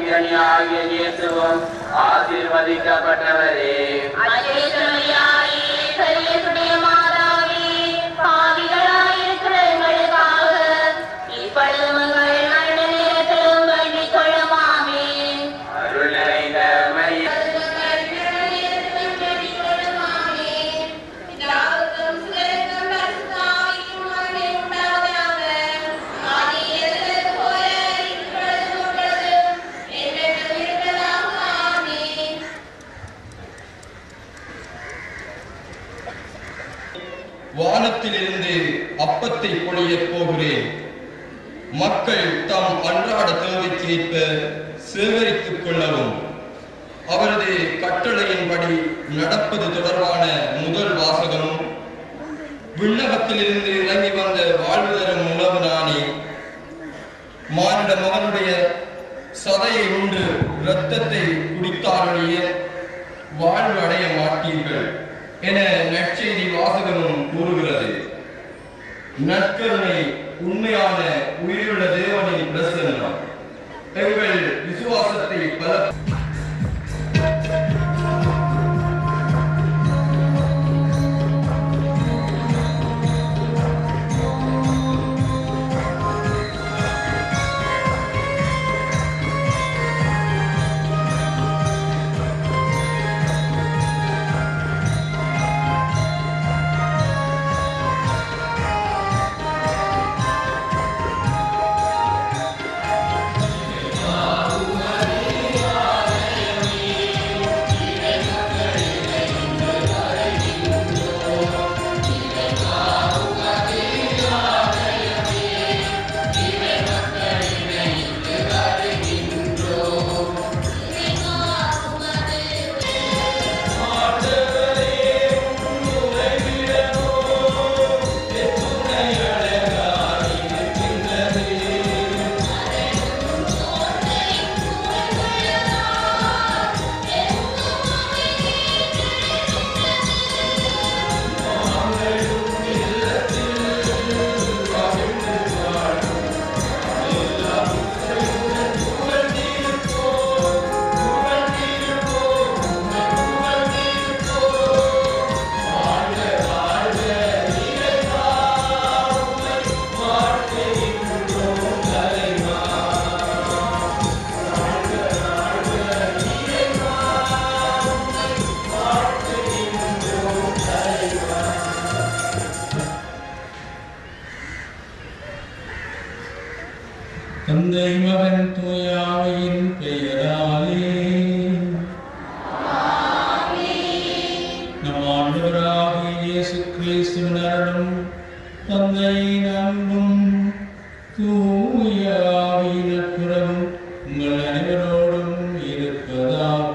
கனியாகிய இயேசுவும் ஆசீர்வதிக்கப்பட்டவரே அருள் நிறைந்த மரியே வானத்திலிருந்து அப்பத்தை பொழியப் போகிறேன் மக்கள் தம் அன்றாட தேவைக்கு ஏற்ப சேகரித்துக் கொள்ளவும் அவரது கட்டளையின்படி நடப்பது தொடர்பான முதல் வாசகமும் விண்ணகத்திலிருந்து இறங்கி வந்த வாழ்வு தரும் உணவு நானே மானிட மகனுடைய சதையை உண்டு இரத்தத்தை குடித்தாரொழிய வாழ்வு அடைய மாட்டீர்கள் என நற்செய்தி வாசகமும் கூறுகிறது நற்கருணை உண்மையான உயிருள்ள தேவனின் பிரசன்னம் எங்கள் விசுவாசத்தை பல தந்தை மகன் தூயாவையின் பெயராலே நம் ஆண்டவராகிய இயேசு கிறிஸ்துவின் அருளும் தந்தையின் அன்பும் தூயாவின் நட்புறவும் உங்கள் அனைவரோடும் இருப்பதாக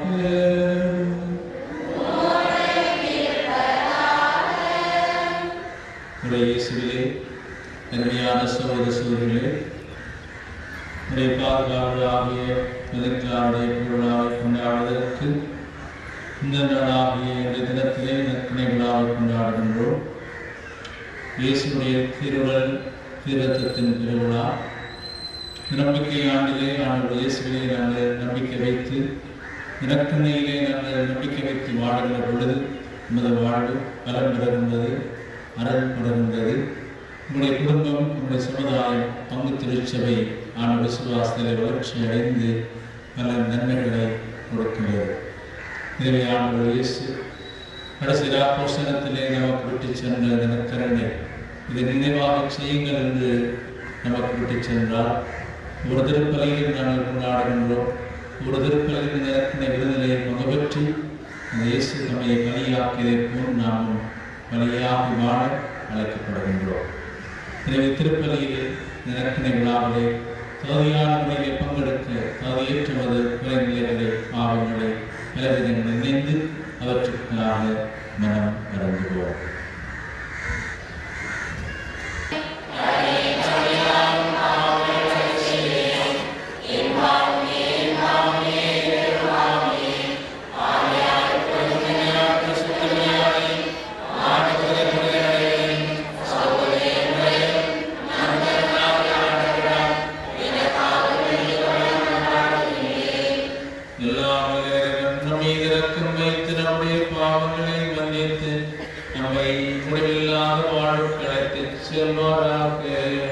உடைய இயேசுவிலே அருமையான சகோதர சகோதரிகளே உடைய பாதுகாவலாகிய மதக்காருடைய பொருளாவை கொண்டாடுவதற்கு இந்த நாளாகிய இந்த தினத்திலே நற்கனை விழாவை கொண்டாடுகின்றோம் இயேசுடைய திருவுடல் திருத்தத்தின் திருவிழா இந்த நம்பிக்கை ஆண்டிலே நாங்கள் இயேசுவிலே நாங்கள் நம்பிக்கை வைத்து இறக்கணையிலே நாங்கள் நம்பிக்கை வைத்து வாழுகிற பொழுது நமது வாழ்வு பலன் பெறுகின்றது அருள் பெறுகின்றது உங்களுடைய குடும்பம் உங்களுடைய சமுதாயம் பங்கு திருச்சபை ஆன விசுவாசத்தில் வளர்ச்சி அடைந்து பல நன்மைகளை கொடுக்கிறது எனவே ஆண்டவர் இயேசு கடைசி போஷணத்திலே நமக்கு விட்டு சென்ற இந்த கருணை இதை நினைவாக செய்யுங்கள் என்று நமக்கு விட்டு சென்றார் ஒரு திருப்பலியில் நாங்கள் கொண்டாடுகின்றோம் ஒரு திருப்பலியில் இந்த இலக்கின விருதிலே பங்கு பெற்று அந்த இயேசு நம்மை பலியாக்கியதை போல் நாமும் பலியாகி வாழ அழைக்கப்படுகின்றோம் எனவே திருப்பலியிலே இந்த இலக்கின விழாவிலே தகுதியான முறையிலே பங்கெடுக்க தகுதியேற்றுவது குறைநிலைகளை பாவங்களை பலவிதங்களை நினைந்து அவற்றுக்காக மனம் மறந்துவோம் செல்வாராக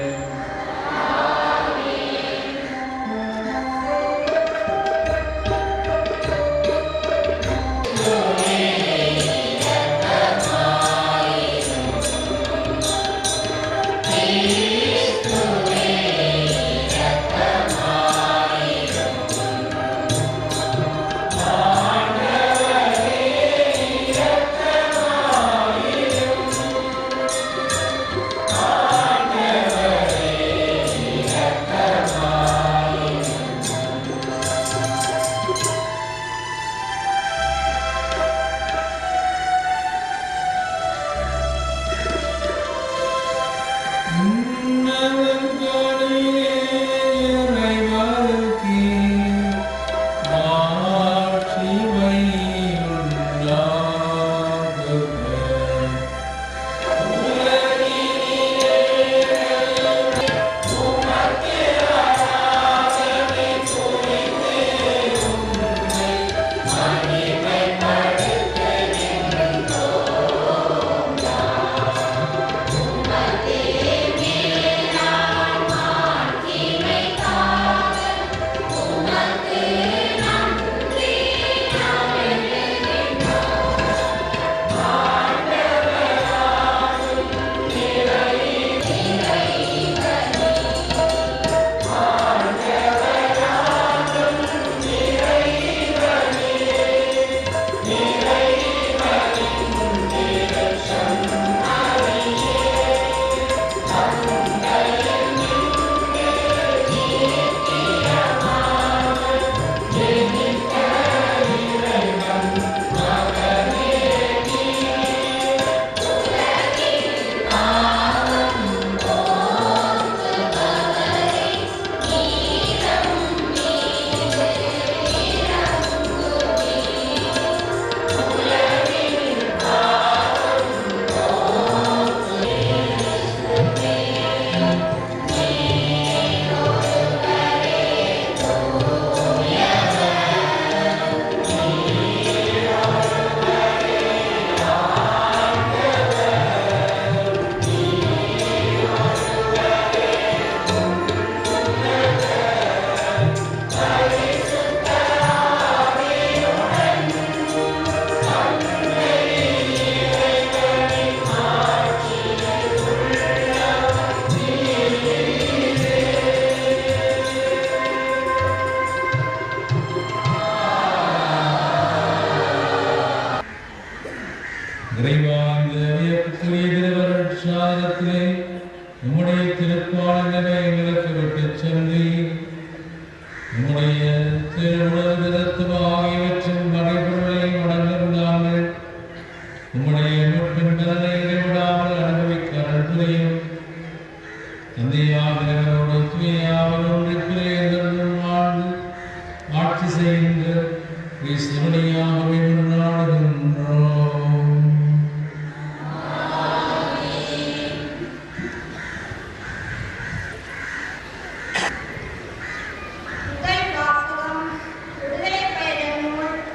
விசாரத்திலே உம்முடைய திருப்பாளங்களை எங்களுக்கு விட்டுச் சென்றீர் உம்முடைய திருவுடல் விதத்துவ ஆகியவற்றின் மறைபொருளை வணங்கும் நாங்கள் உம்முடைய மீட்பின் பலனை இடைவிடாமல் அனுபவிக்க அருள் புரியும் தந்தையாகிறவரோடு தூயாவரோடு என்றும் வாழ்ந்து ஆட்சி செய்கின்ற கிறிஸ்துவனியாகவே நாடுகின்றோம் முதல் வாசகம் விடுதலை பயண நூல்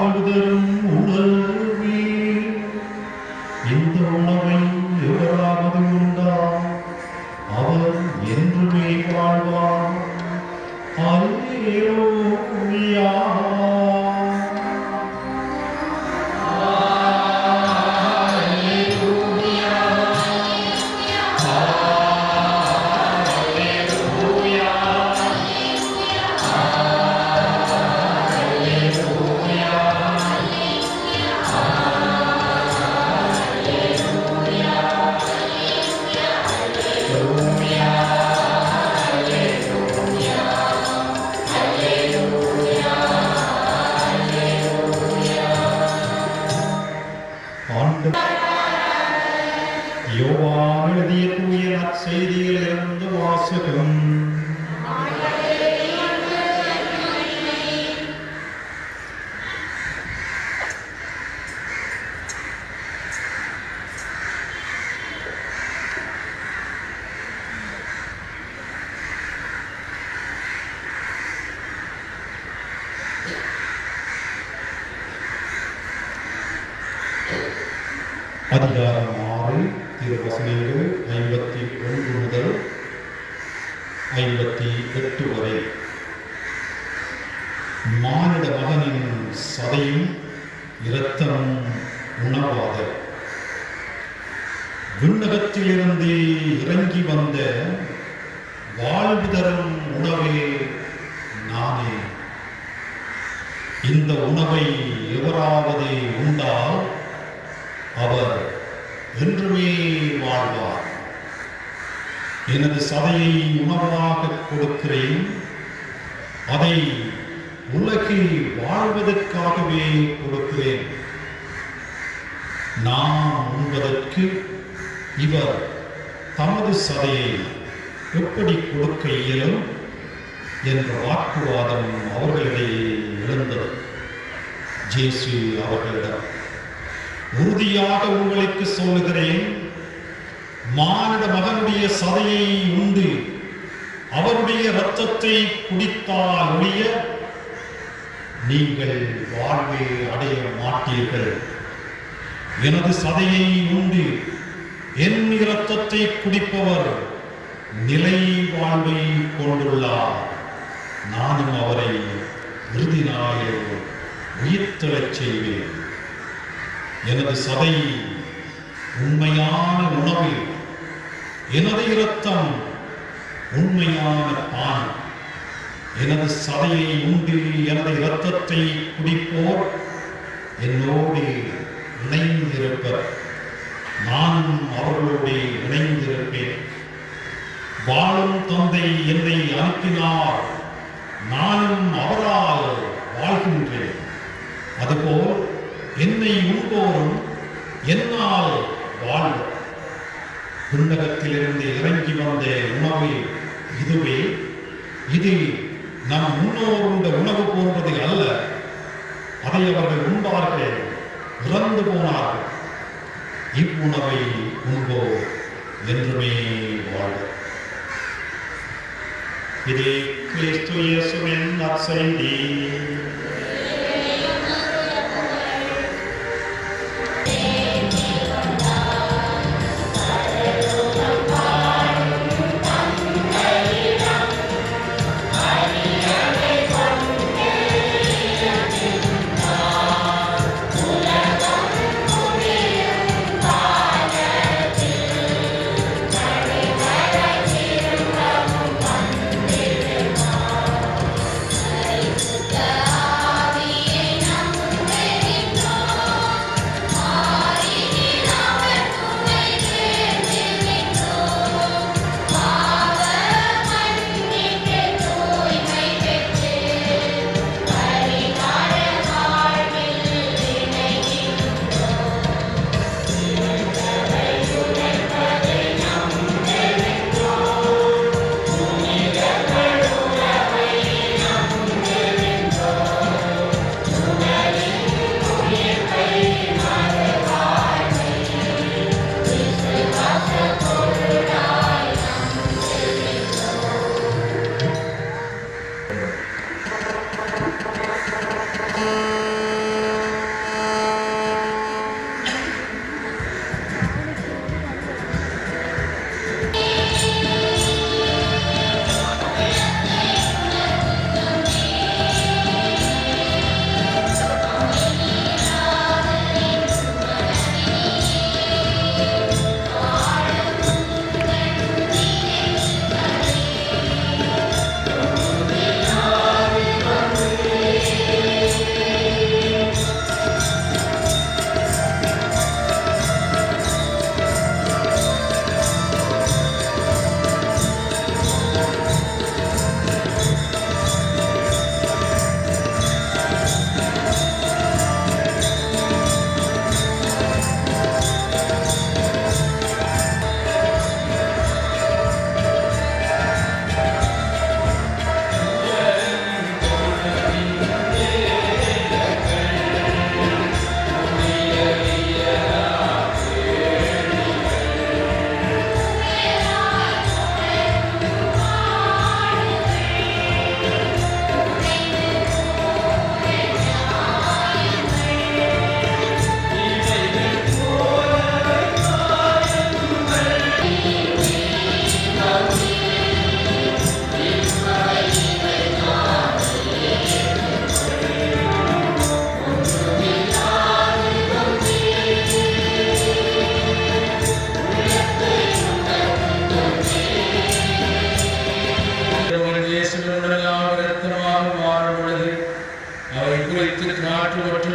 வாழ்தரும் உணர்வே இந்த உணவை எவராவது உண்டா அவர் என்றுமே வாழ்வார் அல்லேலூயா ஆண்டு யோவான் எழுதிய தூய நற்செய்தியிலிருந்து வாசகம் அதிகாரம் ஆறு திருவசனங்கள் ஐம்பத்தி ஒன்று முதல் ஐம்பத்தி எட்டு வரை மானிட மகனின் சதையும் இரத்தமும் உணவாத விண்ணகத்திலிருந்து இறங்கி வந்த வாழ்வு தரும் உணவே நானே இந்த உணவை எவராவது உண்டால் அவர் என்றுமே வாழ்வார் எனது சதையை உணவாக கொடுக்கிறேன் அதை உலகில் வாழ்வதற்காகவே கொடுக்கிறேன் நான் உண்பதற்கு இவர் தமது சதையை எப்படி கொடுக்க இயலும் என்ற வாக்குவாதம் அவர்களிடையே எழுந்தது ஜேசு அவர்களிடம் உறுதியாக உங்களுக்கு சொல்லுகிறேன் மானிட மகனுடைய சதையை உண்டு அவருடைய இரத்தத்தை குடித்தால் ஒழிய நீங்கள் வாழ்வை அடைய மாட்டீர்கள் எனது சதையை உண்டு என் இரத்தத்தை குடிப்பவர் நிலை வாழ்வை கொண்டுள்ளார் நானும் அவரை இறுதி நாளில் உயிர்த்தெழச் செய்வேன் எனது சதை உண்மையான உணவு எனது இரத்தம் உண்மையான பான் எனது சதையை உண்டு எனது இரத்தத்தை குடிப்போர் என்னோடு இணைந்திருப்பர் நானும் அவர்களோடு இணைந்திருப்பேன் வாழும் தந்தை என்னை அனுப்பினார் நானும் அவரால் வாழ்கின்றேன் அதுபோல் என்னை உண்போரும் என்னால் வாழ்வர் விண்ணகத்திலிருந்து இறங்கி வந்த உணவு இதுவே இது நம் முன்னோர் உண்ட உணவு போன்றது அல்ல அதை அவர்கள் உண்பார்கள் இறந்து போனார்கள் இவ்வுணவை உண்போர் என்றுமே வாழ்வர் இதே கிறிஸ்து இயேசுவின் நற்செய்தி ஆ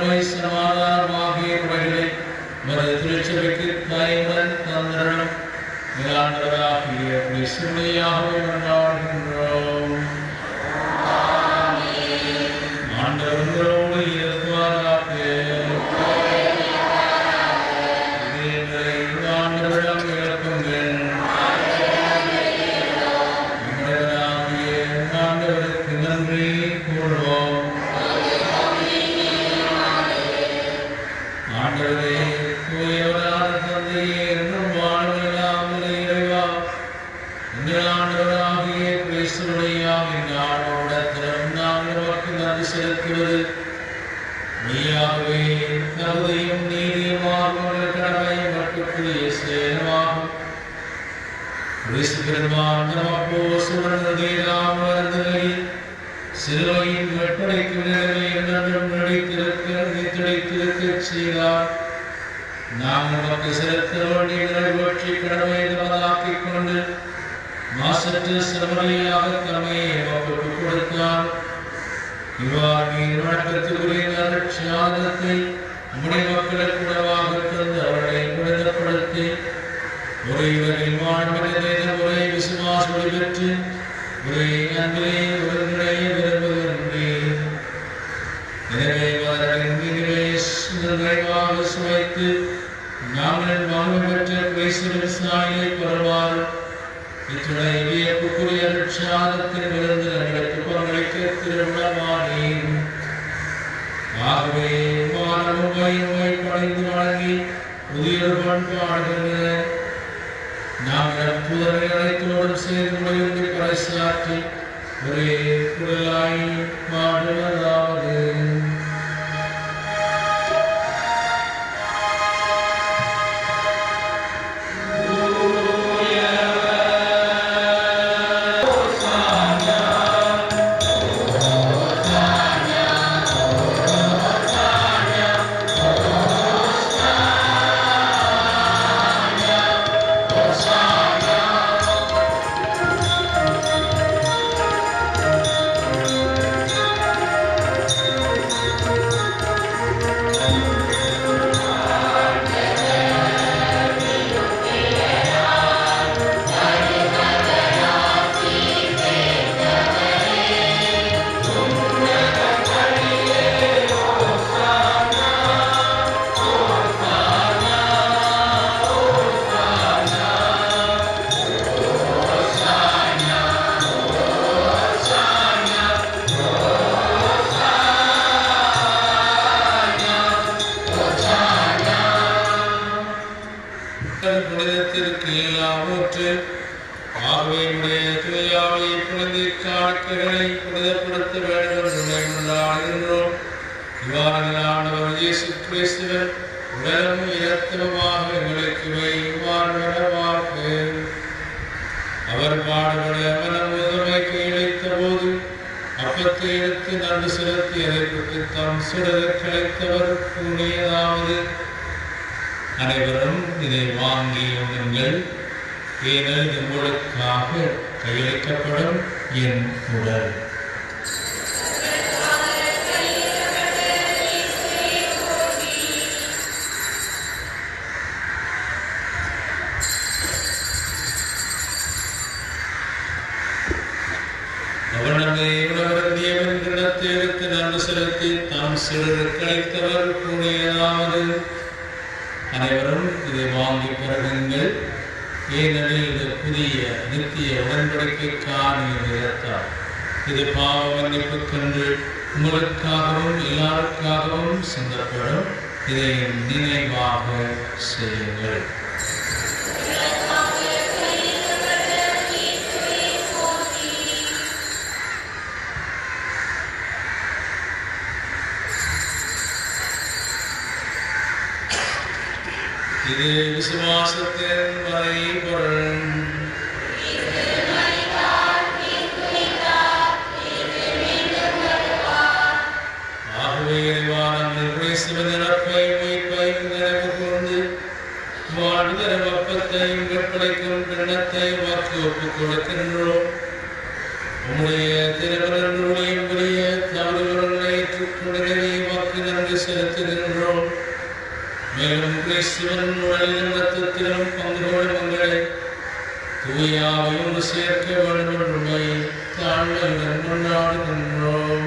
வல்லமை சமாதானமாகிய முறைகளை மது திருச்சபைக்கு தாயுடன் தந்திரம் மேலாண்டவராகிய கிறிஸ்துவையாகவே கொண்டாடுகின்றோம் ஆண்டவர்களோடு இருப்பாராக இதயங்களை ஆண்டவரிடம் இழப்புங்கள் நம்முடையவராகிய ஆண்டவருக்கு நன்றி கூறுவோம் ஆண்டவரே தூயவரான தந்தையே என்றும் வாழ்வெல்லாம் இறைவா எங்கள் ஆண்டவராகிய கிறிஸ்துவனுடைய நாடோடத்திலும் நாங்கள் நமக்கு நன்றி செலுத்துவது மெய்யாகவே தகுதியும் நீதியுமாக உங்கள் கடமை மட்டுக்குரிய சேரமாகும் கிறிஸ்து பெருமான் நமக்கோ சுடர்ந்ததேதாம் வருந்தலையில் சிலுவையின் வெப்படைக்கு நிலைமை என்றும் நடித்திருக்க நித்திடைத்திருக்க செய்தார் நாங்கள் நமக்கு செலுத்த வேண்டிய நிறைவேற்றி கடமை நமதாக்கிக் கொண்டு மாசற்ற சிறுமலையாக தம்மையை நமக்கு கொடுத்தார் இவ்வாறு நீர் வணக்கத்துக்குரிய நற்சாதனத்தை உம்முடைய மக்களுக்கு உணவாக தந்து அவர்களை புனிதப்படுத்தி ஒரேவரில் வாழ்விட ஒரே விசுவாசம் பெற்று ஒரே அன்பிலே ஒருங்கிணைய விரும்புகின்றேன் எனவே அவர்களின் மீதிலே நிறைவாக சுவைத்து நாங்கள் வாழ்வு பெற்ற கிறிஸ்துவின் சாயை பெறுவார் இத்துணை வியப்புக்குரிய ரட்சாதத்தின் விருந்து எங்களுக்கு பங்களிக்க திருவிழமானேன் ஆகவே வானமும் வயமை படைந்து வழங்கி புதிய பண்பாடுகின்ற நாங்கள் புதரை அனைத்தோடும் சேர்ந்து முடிந்து பறைசாற்றி ஒரே குரலாய் பாடுவதாவது புனிதத்திற்கு எல்லாவற்று ஆகவே துணையாவை புனித காட்களை புனிதப்படுத்த வேண்டும் என்று கொண்டாடுகின்றோம் இவ்வாறு ஆண்டவர் இயேசு கிறிஸ்துவர் உடலும் இரத்தமாக எங்களுக்கு வாழ்வரவாக அவர் பாடுபட மனம் முதன்மைக்கு இழைத்த போது அப்பத்தை எடுத்து நன்று செலுத்தி அதை விட்டு தம் சுடர் கிடைத்தவர் கூறியதாவது அனைவரும் இதை வாங்கி உண்ணுங்கள் ஏனெனில் இது உங்களுக்காக கையளிக்கப்படும் என் உடல் அவனமே உணவருந்தியவன் கிடத்தை எடுத்து நன்று செலுத்தி தாம் சிறிது கழித்தவர் கூறியதாவது அனைவரும் இதை வாங்கி பருகுங்கள் ஏனெனில் இது புதிய நித்திய உடன்படிக்கைக்கான நிறத்தார் இது பாவ மன்னிப்புக்கென்று உங்களுக்காகவும் எல்லாருக்காகவும் சிந்தப்படும் இதை நினைவாக செய்யுங்கள் இது விசுவாசத்தின் மறைபொருள் ஆகவே இறைவா நாங்கள் கிறிஸ்துவின் இறப்பை மீட்பை நினைவு கூர்ந்து வாழ்தரும் அப்பத்தையும் கற்படைக்கும் பின்னத்தை வாக்கு ஒப்புக் கொடுக்கின்றோம் உம்முடைய திருவருடைய புரிய தவறுகளை ஏற்றுக்கொண்டதை வாக்கு நன்றி செலுத்தி செலுத்துகின்றோம் மேலும் கிறிஸ்துவன் உடலிலும் ரத்தத்திலும் பங்கு கொள்ளும் எங்களை தூயாவையும் சேர்க்க வேண்டும் என்றுமை தாழ்வுடன் கொண்டாடுகின்றோம்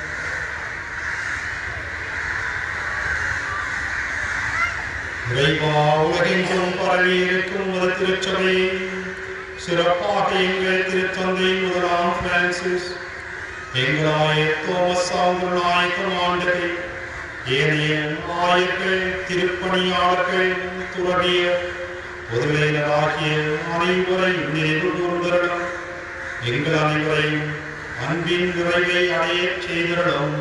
இறைவா உலகெங்கும் பரவி இருக்கும் ஒரு திருச்சபை சிறப்பாக எங்கள் திருத்தந்தை முதலாம் பிரான்சிஸ் எங்களாய தோமஸ் ஆவுநாயகம் ஆண்டகை ஏனைய நாயர்கள் திருப்பணியாளர்கள் துறவிய பொதுமையினராகிய அனைவரையும் நினைவு கூர்ந்தருளும் எங்கள் அனைவரையும் அன்பின் நிறைவை அடையச் செய்திருளும்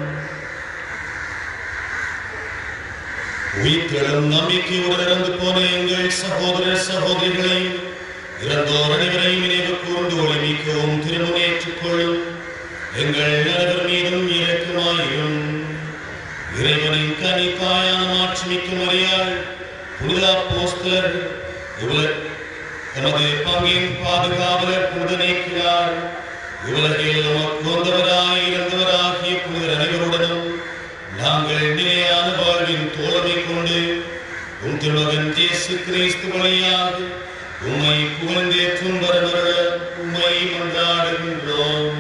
உயிர்த்தெழும் நம்பிக்கையோடு இறந்து போன எங்கள் சகோதர சகோதரிகளை இறந்தோர் அனைவரையும் நினைவு கூர்ந்து ஒளிமிக்கவும் திருமுனேற்றுக் கொள்ளும் எங்கள் அனைவர் மீதும் இறக்குமாயிரும் இறைவனின் கனித்தாயான மாட்சிமிக்க மரியாள் புனித போஸ்தர் இவளர் தமது பங்கின் பாதுகாவலர் புனிதனைக்கிறார் இவ்வுலகில் நமக்கு வந்தவராய் இருந்தவராகிய புனிதர் அனைவருடனும் நாங்கள் நிலையான வாழ்வின் தோழமை கொண்டு உம் திருமகன் இயேசு கிறிஸ்து வழியாக உம்மை புகழ்ந்தேற்றும் வரவர உம்மை கொண்டாடுகின்றோம்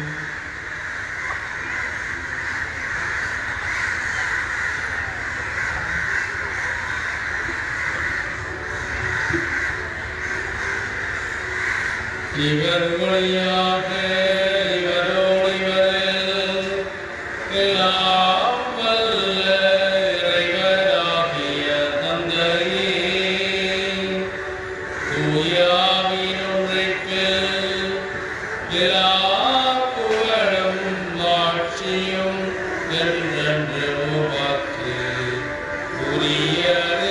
இவர் வழியாக இவரோடு இவரில் எல்லாம் வல்ல இறைவனாகிய தந்தையே, தூயாவின் உழைப்பில் எல்லா புகழும் மாட்சியும் என்றென்று உமக்கு உரியதே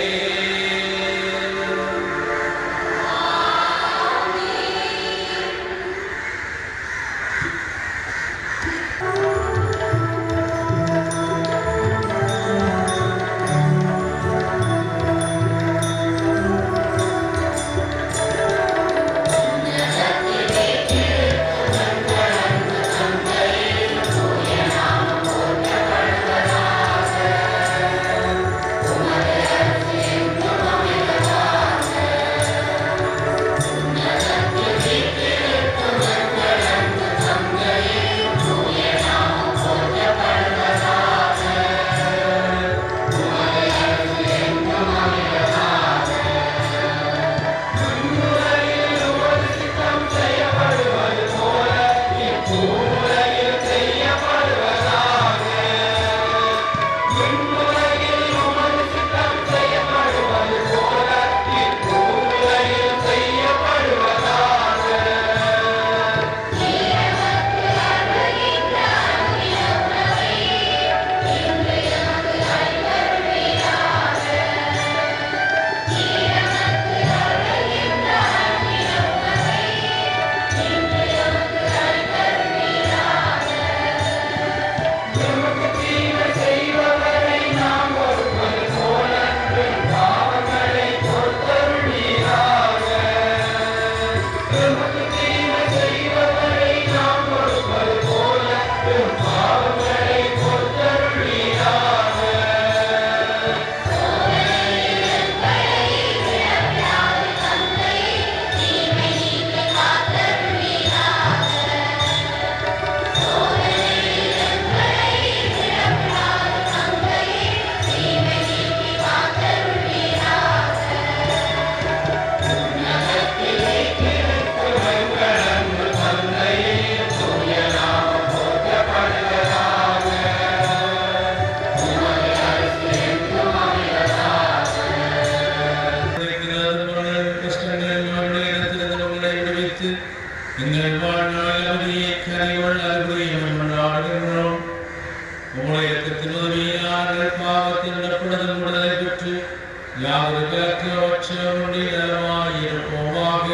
எங்கள் வாழ்நாள் அவதியை கரைவள் அல்புரியம் கொண்டாடுகின்றோம் உம்முடைய இரத்தத்தின் உதவியினார்கள் பாவத்தின் இடப்படுதல் விடுதலை பெற்று யாவது விளக்கவற்றவருடைய நலமாயிருப்போமாக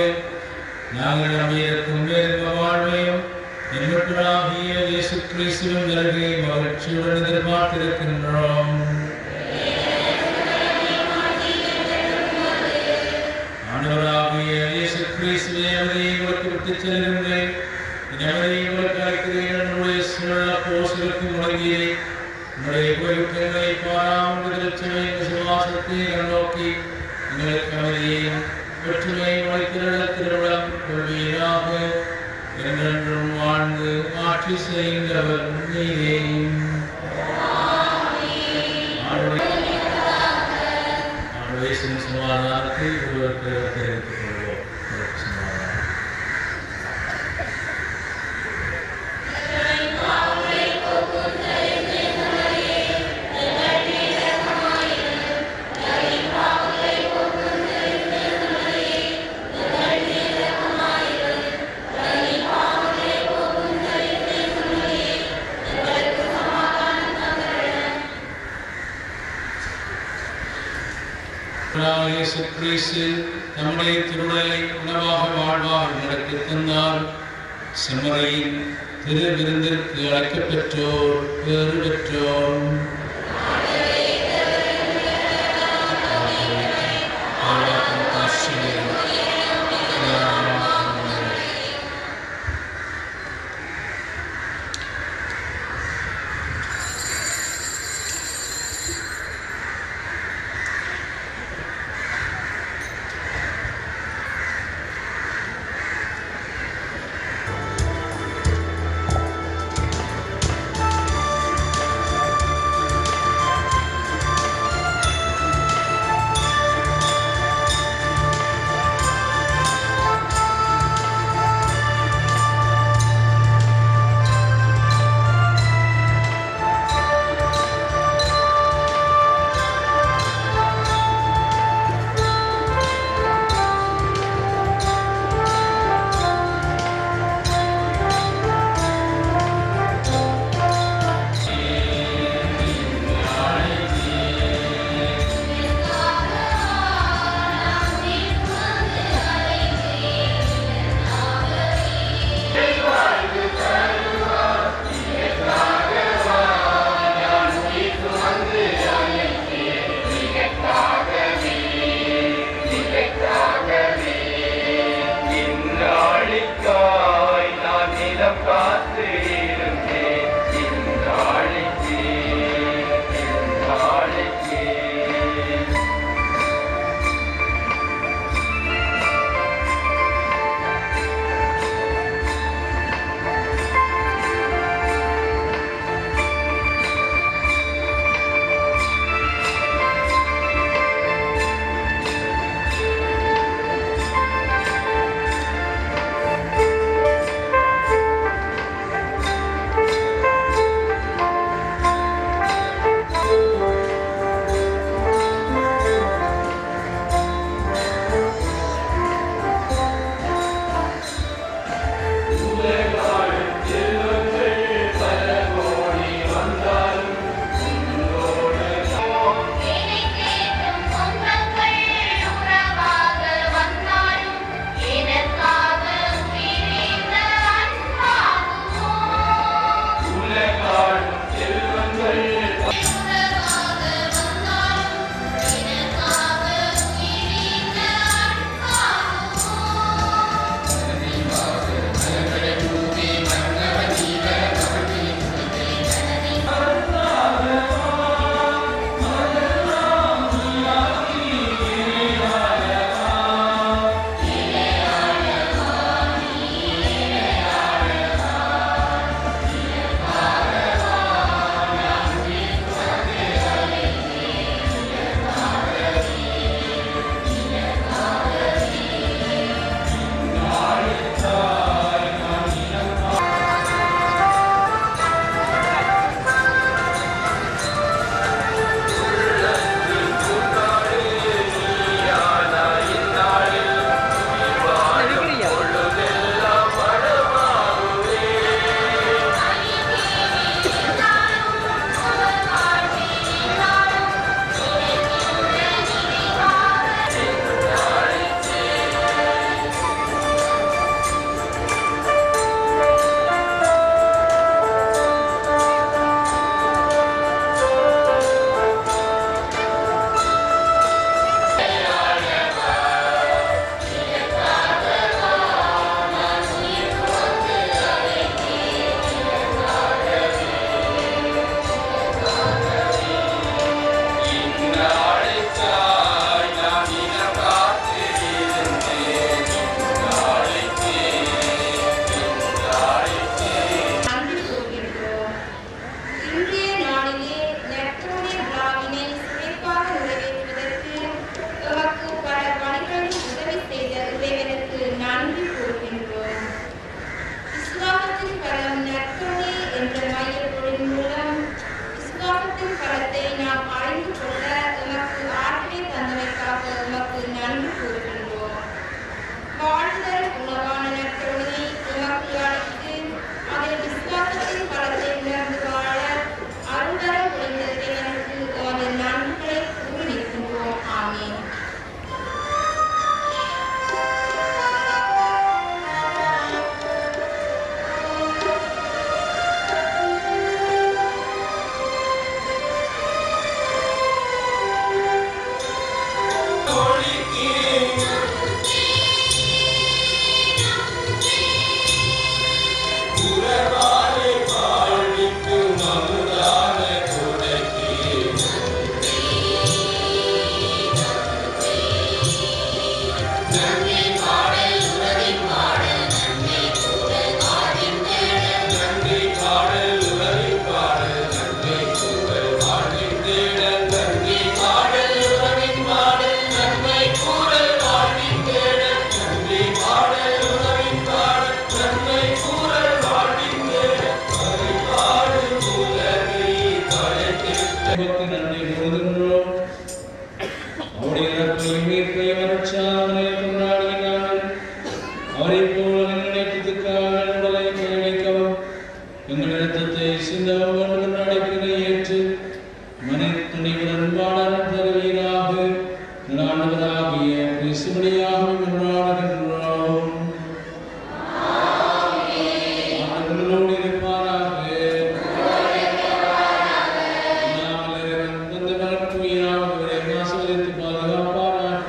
நாங்கள் நம்பியிருக்கும் வேறு வாழ்வையும் எங்களுக்குள்ளாகிய இயேசு கிறிஸ்துவின் வருகை மகிழ்ச்சியுடன் எதிர்பார்த்திருக்கின்றோம் ஆண்டவராகிய இயேசு கிறிஸ்துவை அவரை உங்களுக்கு விட்டுச் செல்கின்றேன் எனவே உங்களுக்கு அழைக்கிறேன் என்னுடைய சூழல் அப்போஸ்தலருக்கு முழங்கியே உன்னுடைய கோயில்களை திருச்சபையின் விசுவாசத்தை கண்ணோக்கி எங்களுக்கு அமைதியையும் வெற்றுமை வைத்திருட திருவிழம் கொள்வீராக என்றென்றும் வாழ்ந்து ஆட்சி செய்கின்றவர் நீரே ஆண்டுவேசின் சமாதானத்தை ஒருவருக்கு தெரிவித்துக் கொள்வோம் சமாதானம் கர்த்தராகிய இயேசு கிறிஸ்து நம்முடைய திருடலை உணவாக வாழ்வாக நடத்தி தந்தார் செம்மறையின் திரு விருந்திற்கு அழைக்கப் பெற்றோர் பேறு பெற்றோர் ஆ பாடல் தருவீராக ஆண்டவராகிய கிறிஸ்துவனியாக மன்றாடுகின்றோம் ஆண்டவரோடு இருப்பாராக நாங்கள் இறைவன் தந்த வரட்டுயிராக அவரை ஆசீர்வதித்து பாதுகாப்பாராக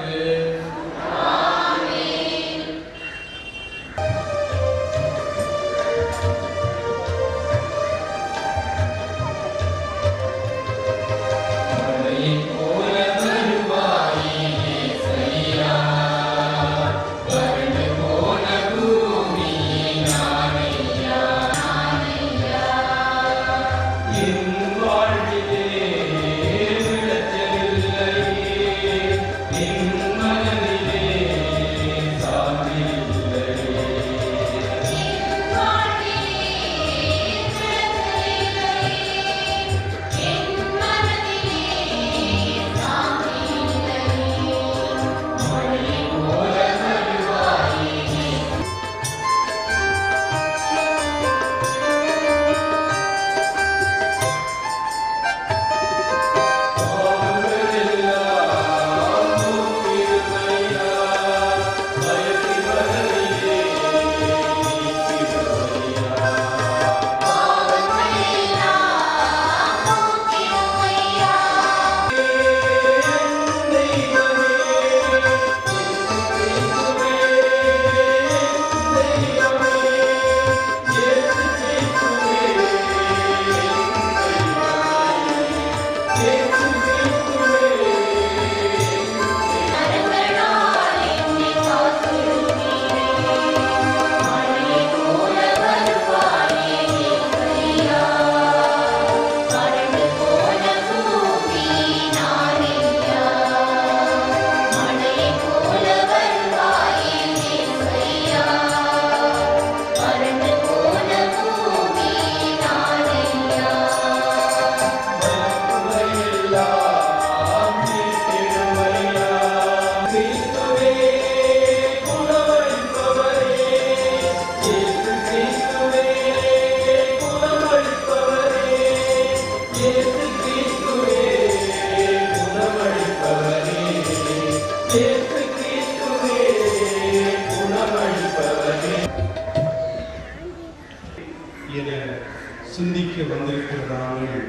என சிந்திக்க வந்திருக்கிற நாங்கள்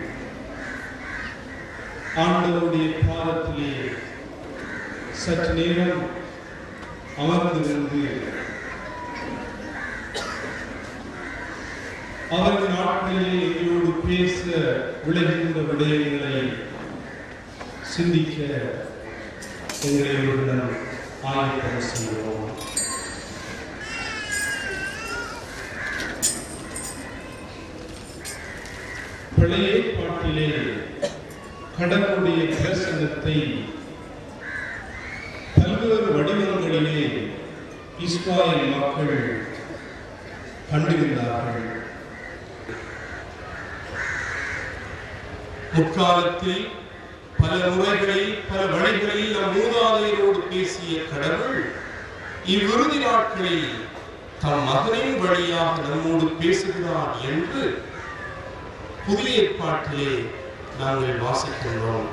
ஆண்டவருடைய பாதத்திலே சற்று நேரம் அமர்ந்திருந்து அவர் நாட்களிலே எங்களோடு பேச விளைகின்ற விடயங்களை சிந்திக்க எங்களை ஒருடன் ஆயத்தம் செய்கிறோம் பழைய பாட்டிலே கடவுளுடைய பிரசன்னத்தை பல்வேறு வடிவங்களிலே இஸ்ராயல் மக்கள் கண்டிருந்தார்கள் முற்காலத்தில் பல முறைகளில் பல வழிகளில் நம் மூதாதையரோடு பேசிய கடவுள் இவ்விறுதி நாட்களில் தம் மகனின் வழியாக நம்மோடு பேசுகிறார் என்று புதிய ஏற்பாட்டிலே நாங்கள் வாசிக்கின்றோம்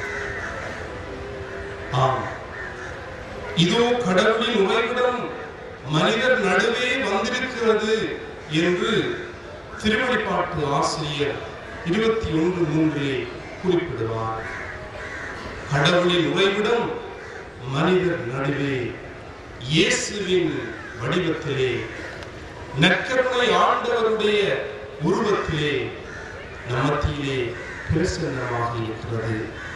ஆம் இதோ கடவுளின் உறைவிடம் மனிதர் நடுவே வந்திருக்கிறது என்று திருவழிப்பாட்டு ஆசிரியர் இருபத்தி ஒன்று மூன்றிலே குறிப்பிடுவார் கடவுளின் உறைவிடம் மனிதர் நடுவே இயேசுவின் வடிவத்திலே நற்கருணை ஆண்டவருடைய உருவத்திலே நமத்திலே பிரசன்னமாக இருக்கிறது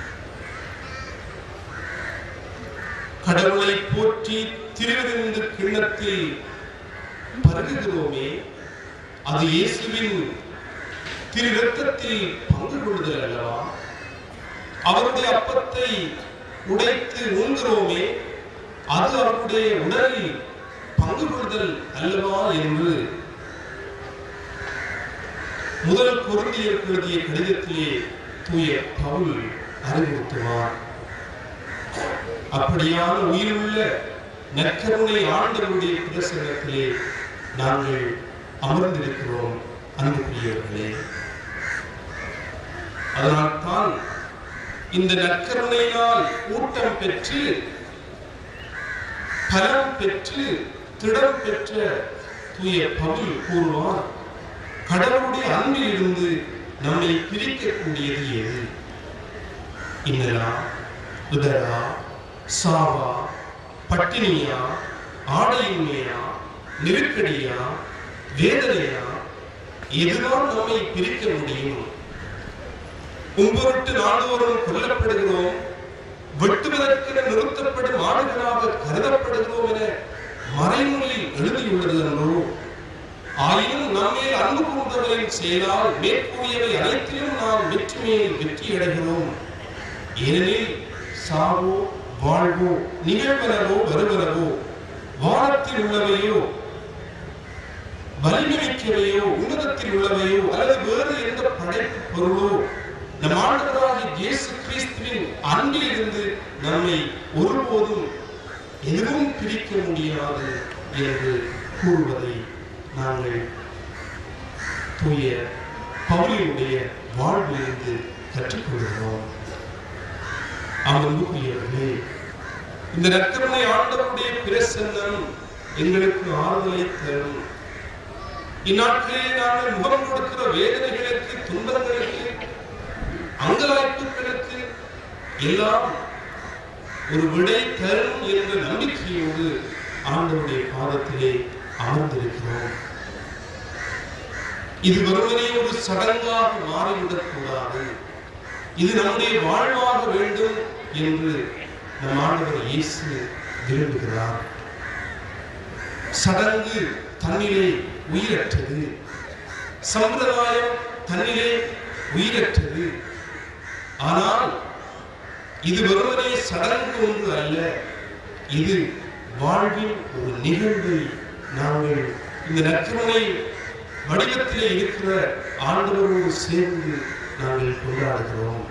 கடவுளை போற்றி திருவிருந்து கிண்ணத்தில் பருகுகிறோமே அது இயேசுவின் திரு ரத்தத்தில் பங்கு கொள்ளுதல் அல்லவா அவருடைய அப்பத்தை உடைத்து உண்கிறோமே அது அவருடைய உடலில் பங்கு கொள்ளுதல் அல்லவா என்று முதல் குருந்தியர் எழுதிய கடிதத்திலே தூய பவுல் அறிவுறுத்துவார் அப்படியான உயிருள்ள நற்கருணை ஆண்டவருடைய பிரசனத்திலே நாங்கள் அமர்ந்திருக்கிறோம் அன்புக்குரியவர்களே அதனால்தான் இந்த நற்கருணையினால் ஊட்டம் பெற்று பலம் பெற்று திடம் பெற்ற தூய பவுல் கூறுவார் கடவுளுடைய அன்பில் இருந்து நம்மை பிரிக்கக்கூடியது எது இன்னலா உதரா சாவா பட்டினியா ஆடையின்மையா நெருக்கடியா வேதனையா எதுதான் நம்மை பிரிக்க முடியும் உம்பொருட்டு நாள்தோறும் கொல்லப்படுகிறோம் வெட்டுவதற்கென நிறுத்தப்படும் ஆடுகளாக கருதப்படுகிறோம் என மறைமொழியில் எழுதியுள்ளது என்றோ ஆயினும் நம்மேல் அன்பு கூர்ந்தவரின் செயலால் மேற்கூறியவை அனைத்திலும் நாம் வெற்றி மேல் வெற்றி அடைகிறோம் ஏனெனில் சாவோ வாழ்வோ நிகழ்வனவோ வருவனவோ வானத்தில் உள்ளவையோ வலிமை மிக்கவையோ உன்னதத்தில் உள்ளவையோ அல்லது வேறு எந்த படைப்பு பொருளோ நம் ஆண்டவராகிய இயேசு கிறிஸ்துவின் அன்பில் இருந்து நம்மை ஒருபோதும் எதுவும் பிரிக்க முடியாது என்று கூறுவதை நாங்கள் தூய பவுலினுடைய வாழ்விலிருந்து கற்றுக்கொள்கிறோம் அன்புக்குரியவர்களே இந்த நற்கருணை ஆண்டவருடைய பிரசன்னம் எங்களுக்கு ஆறுதலை தரும் இந்நாட்களில் நாங்கள் முகம் கொடுக்கிற வேதனைகளுக்கு துன்பங்களுக்கு அங்கலாய்ப்புகளுக்கு எல்லாம் ஒரு விடை தரும் என்ற நம்பிக்கையோடு ஆண்டவருடைய பாதத்திலே அமர்ந்திருக்கிறோம் இது வெறுமனே ஒரு சடங்காக மாறிவிடக் கூடாது இது நம்முடைய வாழ்வாக வேண்டும் என்று நம் ஆண்டவர் இயேசு விரும்புகிறார் சடங்கு தன்னிலே உயிரற்றது சம்பிரதாயம் தன்னிலே உயிரற்றது ஆனால் இது வெறுமனே சடங்கு ஒன்று அல்ல இது வாழ்வின் ஒரு நிகழ்வை நாங்கள் இந்த நற்கருணை வடிவத்திலே இருக்கிற ஆண்டவரோடு சேர்ந்து நாங்கள் கொண்டாடுகிறோம்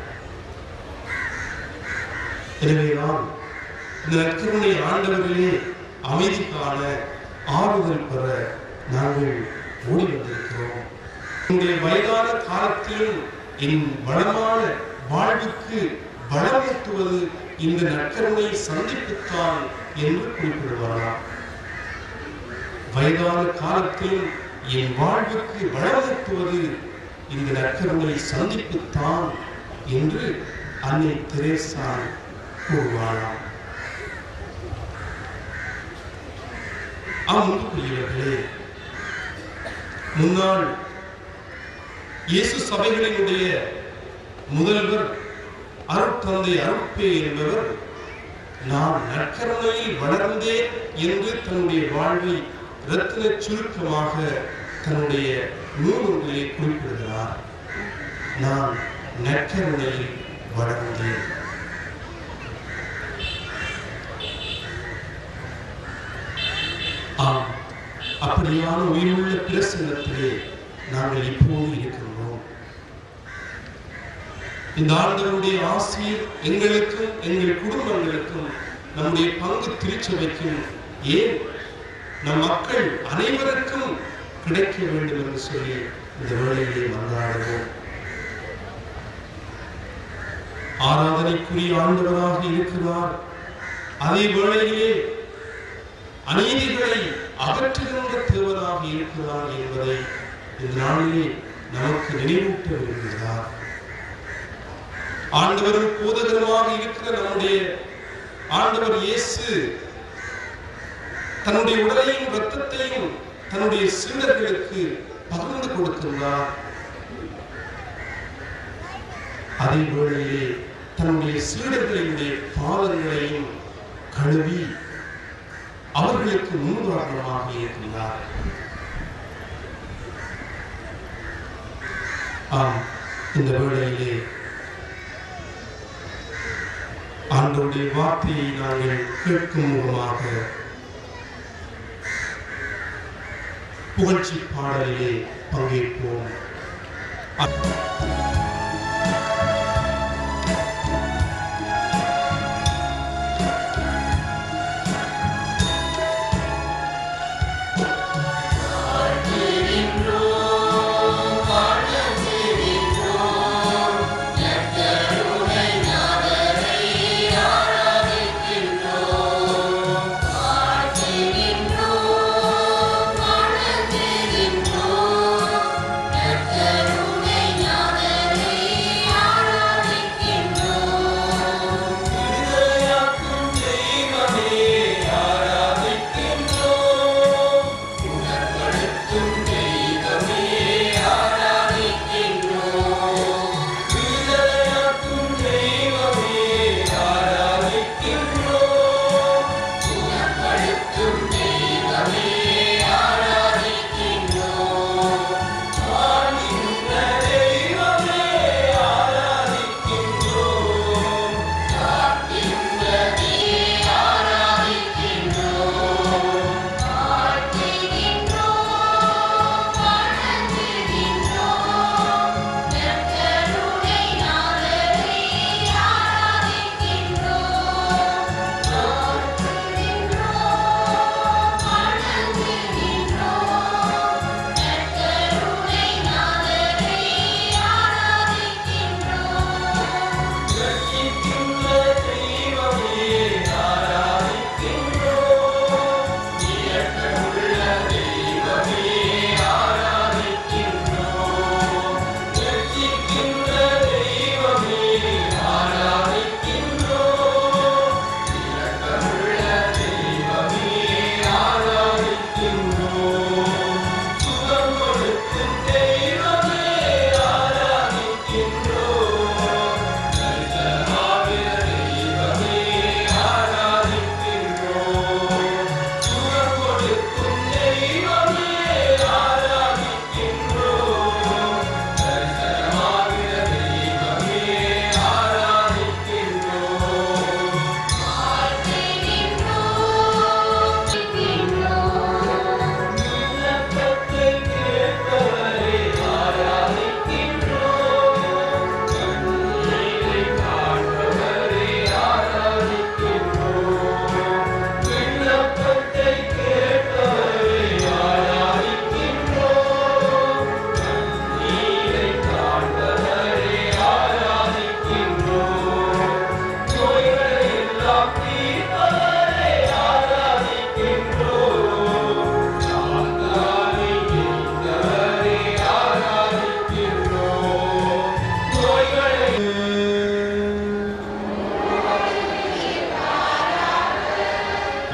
எனவேதான் இந்த நற்கருணை ஆண்டவர்களே அமைதி காண ஆறுதல் பெற நாங்கள் ஓடி வந்திருக்கிறோம் உங்களுடைய வயதான காலத்திலும் என் வளமான வாழ்வுக்கு வளமூட்டுவது இந்த நற்கருணை சந்திப்புத்தான் என்று குறிப்பிடுவாராம் வயதான காலத்திலும் என் வாழ்வுக்கு வளமூட்டுவது இந்த நற்கருணை சந்திப்புத்தான் என்று அன்னை தெரேசா கூறுவாராம் அன்புக்குரியவர்களே முன்னாள் இயேசு சபைகளினுடைய முதல்வர் அருட்தந்தை அருட்பே என்பவர் நான் நற்கருணையில் வளர்ந்தேன் என்று தன்னுடைய வாழ்வை ரத்தின சுருக்கமாக தன்னுடைய நூல்களிலே குறிப்பிடுகிறார் நான் நற்கருணையில் வளர்ந்தேன் ஆம் அப்படியான உயிருள்ள பிரசன்னத்திலே நாங்கள் இப்போது இருக்கின்றோம் இந்த ஆண்டவருடைய ஆசிரியர் எங்களுக்கும் எங்கள் குடும்பங்களுக்கும் நம்முடைய பங்கு திருச்சபைக்கும் ஏன் நம் மக்கள் அனைவருக்கும் கிடைக்க வேண்டும் என்று சொல்லி இந்த வேளையிலே மன்றாடுவோம் ஆராதனைக்குரிய ஆண்டவராக இருக்கிறார் அதே வேளையிலே அநீதிகளை அகற்றுகின்ற தேவனாக இருக்கிறார் என்பதை இந்த நாளிலே நமக்கு நினைவூட்ட விரும்புகிறார் ஆண்டவரும் போதகரமாக இருக்கிற நம்முடைய ஆண்டவர் இயேசு தன்னுடைய உடலையும் இரத்தத்தையும் தன்னுடைய சீடர்களுக்கு பகிர்ந்து கொடுக்கின்றார் அதே வேளையிலே தன்னுடைய சீடர்களினுடைய பாதங்களையும் கழுவி அவர்களுக்கு முன்னுதாரணமாக இருக்கின்றார் ஆம் இந்த வேளையிலே ஆண்டவருடைய வார்த்தையை நாங்கள் கேட்கும் மூலமாக புகழ்ச்சி பாடலிலே பங்கேற்போம் கருணை நான்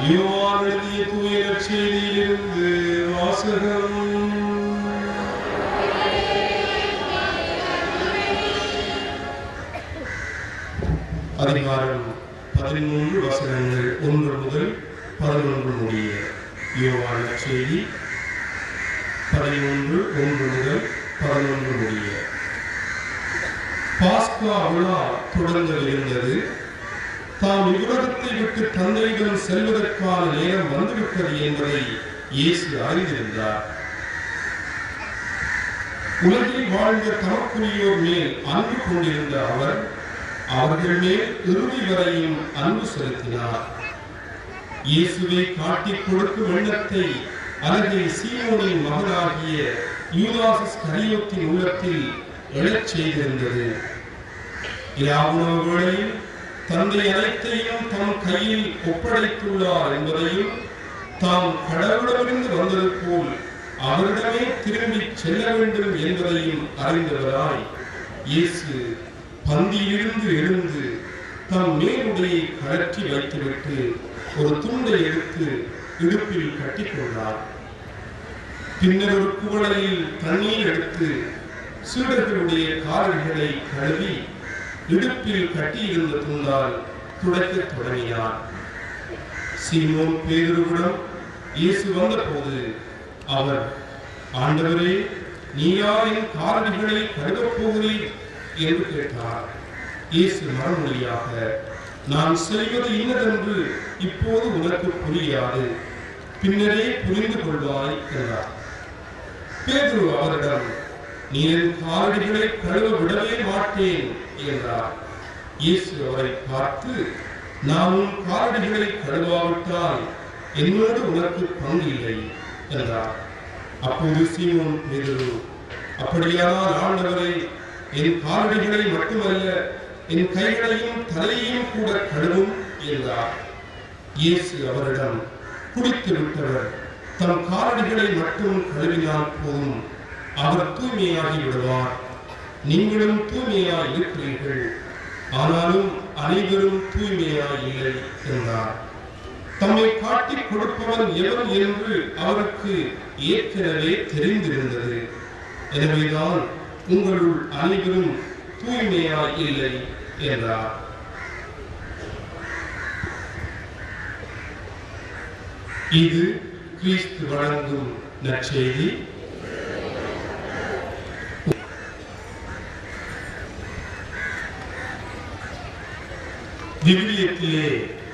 யோவான் எழுதிய தூய நற்செய்தியிலிருந்து வாசகம் அதிகாரம் பதிமூன்று வசனங்கள் ஒன்று முதல் பதினொன்று முடிய யோவான் நற்செய்தி பதிமூன்று ஒன்று முதல் பதினொன்று முடிய பாஸ்கா விழா தொடங்கவிருந்தது தாம் இவ்வுலகத்தை விட்டு தந்தையிடம் செல்வதற்கான நேரம் வந்துவிட்டது என்பதை இயேசு அறிந்திருந்தார் உலகில் வாழ்ந்த தமக்குரியோர் மேல் அன்பு கொண்டிருந்த அவர் அவர்கள் மேல் இறுதி வரையும் அன்பு செலுத்தினார் இயேசுவை காட்டிக் கொடுக்கும் எண்ணத்தை அழகை சீமோனின் மகனாகிய யூதாஸ் கரியோத்தின் உள்ளத்தில் எழச் செய்திருந்தது இராவுணவு வேளையில் தந்தை அனைத்தையும் தம் கையில் ஒப்படைத்துள்ளார் என்பதையும் தாம் கடவுளமிருந்து வந்தது போல் அவரிடமே திரும்பி செல்ல வேண்டும் என்பதையும் அறிந்தவராய் இயேசு பந்தியிலிருந்து எழுந்து தம் மேலுடையை கழற்றி வைத்துவிட்டு ஒரு துண்டை எடுத்து இடுப்பில் கட்டிக்கொண்டார் பின்னர் ஒரு குவளையில் தண்ணீர் எடுத்து சீடர்களுடைய கால்களை கழுவி இடுப்பில் கட்டியிருந்த துண்டால் துடைக்கத் தொடங்கினார் சீமோன் பேதுருவிடம் இயேசு வந்தபோது அவர் ஆண்டவரே நீயா என் காலடிகளை கழுவப் போகிறீர் என்று கேட்டார் இயேசு மறுமொழியாக நான் செய்வது இன்னதென்று இப்போது உனக்கு புரியாது பின்னரே புரிந்து கொள்வாய் என்றார் பேதுரு அவரிடம் நீ என் காலடிகளை கழுவ விடவே மாட்டேன் என்றார் இயேசு அவரை பார்த்து நான் உன் காலடிகளை கழுவாவிட்டால் என்னோடு உனக்கு பங்கு இல்லை என்றார் அப்போது சீமோன் பேதுரு அப்படியானால் ஆண்டவரை என் காலடிகளை மட்டுமல்ல என் கைகளையும் தலையையும் கூட கழுவும் என்றார் இயேசு அவரிடம் குடித்து விட்டவர் தம் காலடிகளை மட்டும் கழுவினால் போதும் அவர் தூய்மையாகி விடுவார் நீங்களும் தூய்மையாய் இருக்கிறீர்கள் ஆனாலும் அனைவரும் தூய்மையாய் இல்லை என்றார் தம்மை காட்டிக் கொடுப்பவன் எவன் என்று அவருக்கு ஏற்கனவே தெரிந்திருந்தது எனவேதான் உங்களுள் அனைவரும் தூய்மையாய் இல்லை என்றார் இது கிறிஸ்து வழங்கும் நற்செய்தி விவிலியத்திலே